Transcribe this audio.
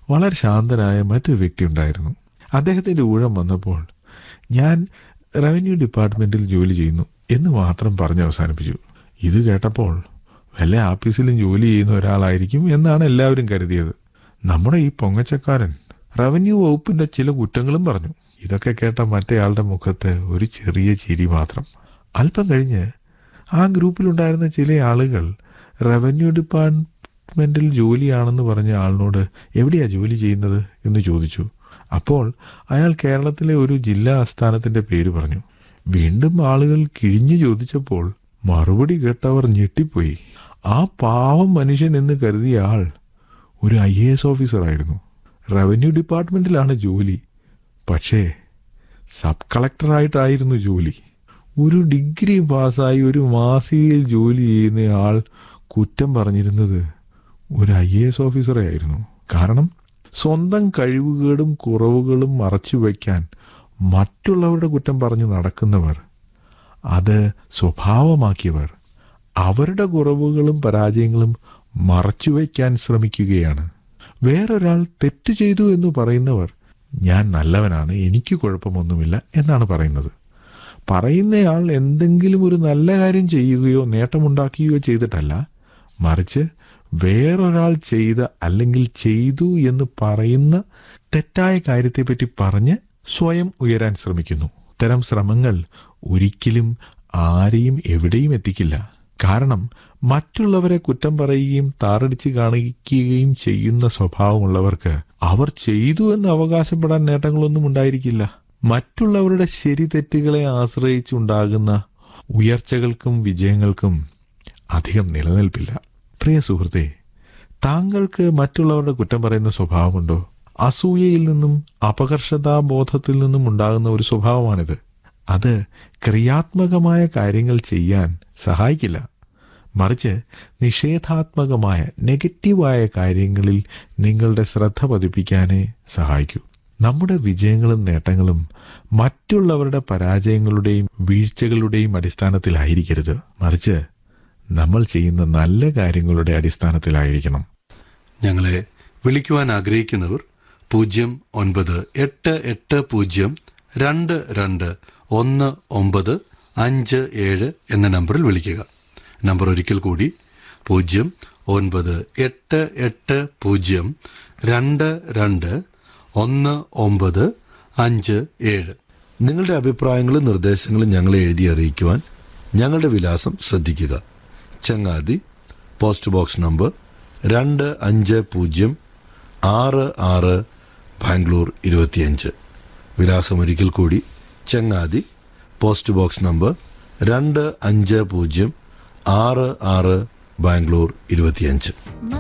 വളരെ ശാന്തനായ മറ്റൊരു വ്യക്തി ഉണ്ടായിരുന്നു അദ്ദേഹത്തിന്റെ ഊഴം വന്നപ്പോൾ ഞാൻ റവന്യൂ ഡിപ്പാർട്ട്മെന്റിൽ ജോലി ചെയ്യുന്നു എന്ന് മാത്രം പറഞ്ഞ് അവസാനിപ്പിച്ചു ഇത് കേട്ടപ്പോൾ വല്ല ആഫീസിലും ജോലി ചെയ്യുന്ന ഒരാളായിരിക്കും എന്നാണ് എല്ലാവരും കരുതിയത് നമ്മുടെ ഈ പൊങ്ങച്ചക്കാരൻ റവന്യൂ വകുപ്പിന്റെ ചില കുറ്റങ്ങളും പറഞ്ഞു ഇതൊക്കെ കേട്ട മറ്റേയാളുടെ മുഖത്ത് ഒരു ചെറിയ ചിരി മാത്രം അല്പം കഴിഞ്ഞ് ആ ഗ്രൂപ്പിലുണ്ടായിരുന്ന ചില ആളുകൾ റവന്യൂ ഡിപ്പാർട്ട്മെന്റിൽ ജോലിയാണെന്ന് പറഞ്ഞ ആളിനോട് എവിടെയാ ജോലി ചെയ്യുന്നത് എന്ന് ചോദിച്ചു അപ്പോൾ അയാൾ കേരളത്തിലെ ഒരു ജില്ലാ ആസ്ഥാനത്തിന്റെ പേര് പറഞ്ഞു വീണ്ടും ആളുകൾ കിഴിഞ്ഞു ചോദിച്ചപ്പോൾ മറുപടി കേട്ടവർ ഞെട്ടിപ്പോയി ആ പാവം മനുഷ്യൻ എന്ന് കരുതിയ ആൾ ഒരു ഐ എ എസ് ഓഫീസറായിരുന്നു റവന്യൂ ഡിപ്പാർട്ട്മെന്റിലാണ് ജോലി പക്ഷേ സബ് കളക്ടറായിട്ടായിരുന്നു ജോലി ഒരു ഡിഗ്രി പാസ്സായി ഒരു മാസികയിൽ ജോലി ചെയ്യുന്ന ആൾ കുറ്റം പറഞ്ഞിരുന്നത് ഒരു ഐ എ എസ് ഓഫീസറെ ആയിരുന്നു കാരണം സ്വന്തം കഴിവുകളും കുറവുകളും മറച്ചുവെക്കാൻ മറ്റുള്ളവരുടെ കുറ്റം പറഞ്ഞു നടക്കുന്നവർ അത് സ്വഭാവമാക്കിയവർ അവരുടെ കുറവുകളും പരാജയങ്ങളും മറച്ചുവെക്കാൻ ശ്രമിക്കുകയാണ് വേറൊരാൾ തെറ്റ് ചെയ്തു എന്ന് പറയുന്നവർ ഞാൻ നല്ലവനാണ് എനിക്ക് കുഴപ്പമൊന്നുമില്ല എന്നാണ് പറയുന്നത് പറയുന്നയാൾ എന്തെങ്കിലും ഒരു നല്ല കാര്യം ചെയ്യുകയോ നേട്ടമുണ്ടാക്കുകയോ ചെയ്തിട്ടല്ല മറിച്ച് വേറൊരാൾ ചെയ്ത അല്ലെങ്കിൽ ചെയ്തു എന്ന് പറയുന്ന തെറ്റായ കാര്യത്തെപ്പറ്റി പറഞ്ഞ് സ്വയം ഉയരാൻ ശ്രമിക്കുന്നു ഇത്തരം ശ്രമങ്ങൾ ഒരിക്കലും ആരെയും എവിടെയും എത്തിക്കില്ല കാരണം മറ്റുള്ളവരെ കുറ്റം പറയുകയും താറടിച്ച് കാണിക്കുകയും ചെയ്യുന്ന സ്വഭാവമുള്ളവർക്ക് അവർ ചെയ്തു എന്ന് അവകാശപ്പെടാൻ നേട്ടങ്ങളൊന്നും ഉണ്ടായിരിക്കില്ല മറ്റുള്ളവരുടെ ശരി തെറ്റുകളെ ആശ്രയിച്ചുണ്ടാകുന്ന ഉയർച്ചകൾക്കും വിജയങ്ങൾക്കും അധികം നിലനിൽപ്പില്ല പ്രിയ സുഹൃത്തെ താങ്കൾക്ക് മറ്റുള്ളവരുടെ കുറ്റം പറയുന്ന സ്വഭാവമുണ്ടോ അസൂയയിൽ നിന്നും അപകർഷതാബോധത്തിൽ നിന്നും ഉണ്ടാകുന്ന ഒരു സ്വഭാവമാണിത് അത് ക്രിയാത്മകമായ കാര്യങ്ങൾ ചെയ്യാൻ സഹായിക്കില്ല മറിച്ച് നിഷേധാത്മകമായ നെഗറ്റീവായ കാര്യങ്ങളിൽ നിങ്ങളുടെ ശ്രദ്ധ പതിപ്പിക്കാനേ സഹായിക്കൂ നമ്മുടെ വിജയങ്ങളും നേട്ടങ്ങളും മറ്റുള്ളവരുടെ പരാജയങ്ങളുടെയും വീഴ്ചകളുടെയും അടിസ്ഥാനത്തിലായിരിക്കരുത് മറിച്ച് നമ്മൾ ചെയ്യുന്ന നല്ല കാര്യങ്ങളുടെ അടിസ്ഥാനത്തിലായിരിക്കണം ഞങ്ങളെ വിളിക്കുവാൻ ആഗ്രഹിക്കുന്നവർ പൂജ്യം ഒൻപത് എട്ട് എട്ട് പൂജ്യം രണ്ട് രണ്ട് ഒന്ന് ഒമ്പത് അഞ്ച് ഏഴ് എന്ന നമ്പറിൽ വിളിക്കുക നമ്പർ ഒരിക്കൽ കൂടി പൂജ്യം ഒൻപത് എട്ട് എട്ട് പൂജ്യം രണ്ട് രണ്ട് ഒന്ന് ഒമ്പത് അഞ്ച് ഏഴ് നിങ്ങളുടെ അഭിപ്രായങ്ങളും നിർദ്ദേശങ്ങളും ഞങ്ങളെ എഴുതി അറിയിക്കുവാൻ ഞങ്ങളുടെ വിലാസം ശ്രദ്ധിക്കുക ചങ്ങാതി പോസ്റ്റ് ബോക്സ് നമ്പർ രണ്ട് അഞ്ച് പൂജ്യം ആറ് ആറ് ബാംഗ്ലൂർ ഇരുപത്തിയഞ്ച് വിലാസം ഒരിക്കൽ കൂടി ചങ്ങാതി പോസ്റ്റ് ബോക്സ് നമ്പർ രണ്ട് അഞ്ച് പൂജ്യം ആറ് ആറ് ബാംഗ്ലൂർ ഇരുപത്തിയഞ്ച്